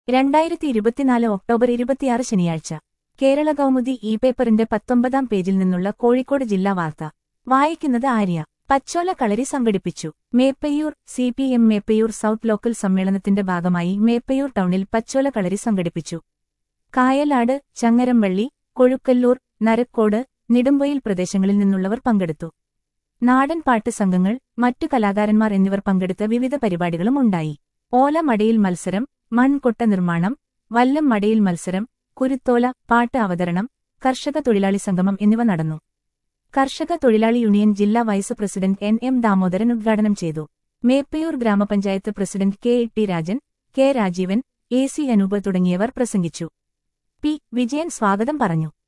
രണ്ടായിരത്തി ഇരുപത്തിനാല് ഒക്ടോബർ ഇരുപത്തിയാറ് ശനിയാഴ്ച കേരള കൗമുദി ഇ പേപ്പറിന്റെ പത്തൊമ്പതാം പേജിൽ നിന്നുള്ള കോഴിക്കോട് ജില്ലാ വാർത്ത വായിക്കുന്നത് ആര്യ പച്ചോല കളരി സംഘടിപ്പിച്ചു Meppayyur C P M Meppayyur south local സമ്മേളനത്തിന്റെ ഭാഗമായി മേപ്പയ്യൂർ ടൗണിൽ പച്ചോല കളരി സംഘടിപ്പിച്ചു കായലാട് ചങ്ങരംവള്ളി കൊഴുക്കല്ലൂർ നരക്കോട് നെടുമ്പൊയിൽ പ്രദേശങ്ങളിൽ നിന്നുള്ളവർ പങ്കെടുത്തു നാടൻ പാട്ട് സംഘങ്ങൾ മറ്റു കലാകാരന്മാർ എന്നിവർ പങ്കെടുത്ത വിവിധ പരിപാടികളും ഉണ്ടായി ഓല മടയിൽ മത്സരം മൺകൊട്ട നിർമ്മാണം വല്ലം മടയിൽ മത്സരം കുരുത്തോല പാട്ട് അവതരണം കർഷക തൊഴിലാളി സംഗമം എന്നിവ നടന്നു കർഷക തൊഴിലാളി യൂണിയൻ ജില്ലാ vice president N M Damodaran ഉദ്ഘാടനം ചെയ്തു മേപ്പയൂർ ഗ്രാമപഞ്ചായത്ത് president K E T Rajan K Rajeevan A C Anoop തുടങ്ങിയവർ പ്രസംഗിച്ചു പി വിജയൻ സ്വാഗതം പറഞ്ഞു